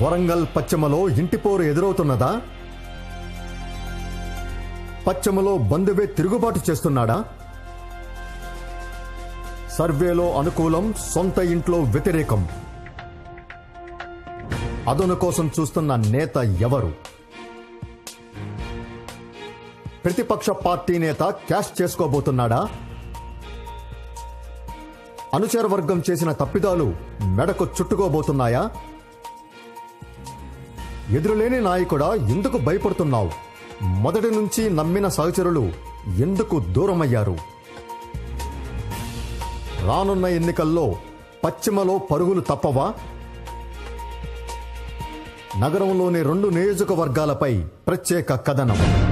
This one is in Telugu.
వరంగల్ పశ్చిమలో ఇంటిపోరు ఎదురవుతున్నదా పశ్చిమలో బంధువే తిరుగుబాటు చేస్తున్నాడా సర్వేలో అనుకూలం సొంత ఇంట్లో వ్యతిరేకం అదను కోసం చూస్తున్న నేత ఎవరు ప్రతిపక్ష పార్టీ నేత క్యాష్ చేసుకోబోతున్నాడా అనుచర వర్గం చేసిన తప్పిదాలు మెడకు చుట్టుకోబోతున్నాయా ఎదురులేని నాయకుడా ఎందుకు భయపడుతున్నావు మొదటి నుంచి నమ్మిన సహచరులు ఎందుకు దూరమయ్యారు రానున్న ఎన్నికల్లో పశ్చిమలో పరుగులు తప్పవా నగరంలోని రెండు నియోజకవర్గాలపై ప్రత్యేక కథనం